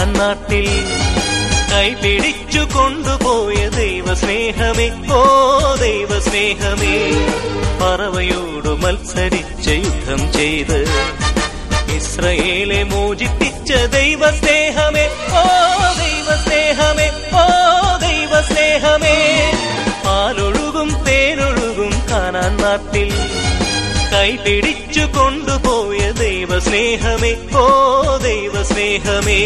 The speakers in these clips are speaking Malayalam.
കാനാൻ നാട്ടിൽ കൈപിടിച്ചു കൊണ്ടുപോയ ദൈവസ്നേഹമേ ഓ ദൈവസ്നേഹമേ പറവയോട് മത്സരിച്ച് യുദ്ധം ചെയ്ത് ഇസ്രയേലെ മോചിപ്പിച്ച ദൈവസ്നേഹമേ ഓ ദൈവസ്നേഹമേ ഓ ദൈവസ്നേഹമേ പാലൊഴുകും തേനൊഴുകും കാനാൻ നാട്ടിൽ കൈപിടിച്ചു കൊണ്ടുപോയ ദൈവസ്നേഹമേ ഓ ദൈവസ്നേഹമേ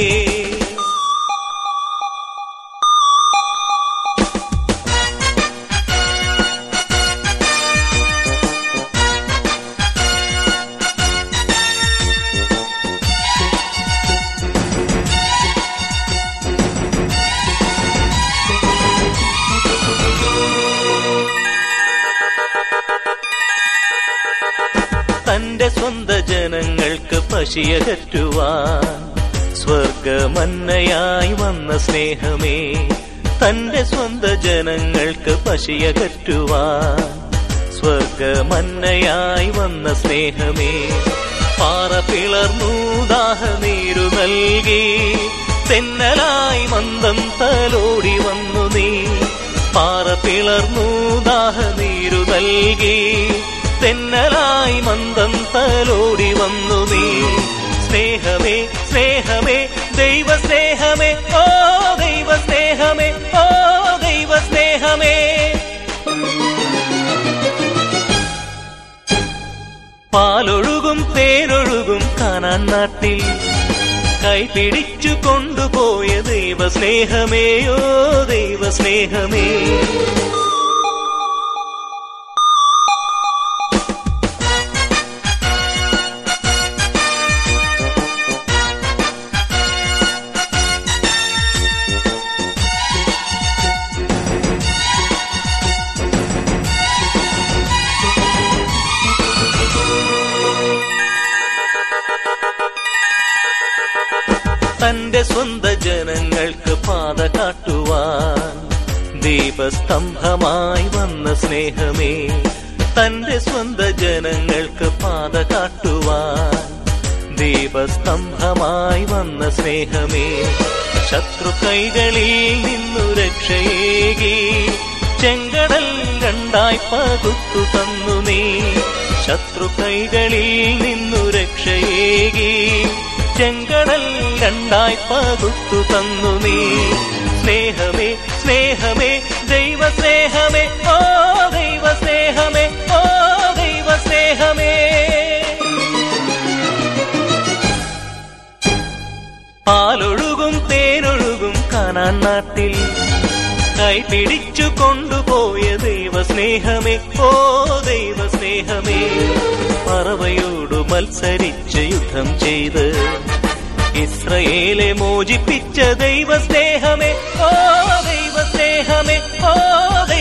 തന്റെ സ്വന്ത ജനങ്ങൾക്ക് പശിയകറ്റുവാൻ സ്വർഗമന്നയായി വന്ന സ്നേഹമേ തന്റെ സ്വന്ത ജനങ്ങൾക്ക് പശിയകറ്റുവാൻ സ്വർഗമന്നയായി വന്ന സ്നേഹമേ പാറ പിളർന്നു ദാഹനീരു നൽകി തെന്നലായി മന്ദം തലോടി വന്നു നീ പാറ പിളർന്നു ദാഹനീരു നൽകി തെന്നലായി മന്ദം തലോടി വന്നു നീ സ്നേഹമേ സ്നേഹമേ ദൈവ സ്നേഹമേ ഓ ദൈവ സ്നേഹമേ ഓ ദൈവ സ്നേഹമേ പാലൊഴുകും തേനൊഴുകും കാനാൻ നാട്ടിൽ കൈപിടിച്ചു കൊണ്ടുപോയ ദൈവ സ്നേഹമേ ഓ ദൈവ സ്നേഹമേ തന്റെ സ്വന്ത ജനങ്ങൾക്ക് പാത കാട്ടുവാൻ ദീപസ്തംഭമായി വന്ന സ്നേഹമേ തന്റെ സ്വന്ത ജനങ്ങൾക്ക് പാത കാട്ടുവാൻ ദീപസ്തംഭമായി വന്ന സ്നേഹമേ ശത്രു കൈകളിൽ നിന്നു രക്ഷയേകി ചെങ്കടൽ രണ്ടായി പകുത്തു തന്നു നീ ശത്രു കൈകളിൽ നിന്നു രക്ഷയേകി ചെങ്കടൽ രണ്ടായി പകുത്തു തന്നു നീ സ്നേഹമേ സ്നേഹമേ ദൈവ സ്നേഹമേ ഓ ദൈവ സ്നേഹമേ ഓ ദൈവ സ്നേഹമേ പാലൊഴുകും തേനൊഴുകും കാനാൻ നാട്ടിൽ കൈപിടിച്ചു കൊണ്ടുപോയ ദൈവ സ്നേഹമേ ഓ ദൈവ സ്നേഹമേ പറവയോട് മത്സരിച്ച് യുദ്ധം ചെയ്ത് ഇസ്രയേലെ മോചിപ്പിച്ച ദൈവ സ്നേഹമേ ഓ ദൈവ സ്നേഹമേ ഓ ദൈവ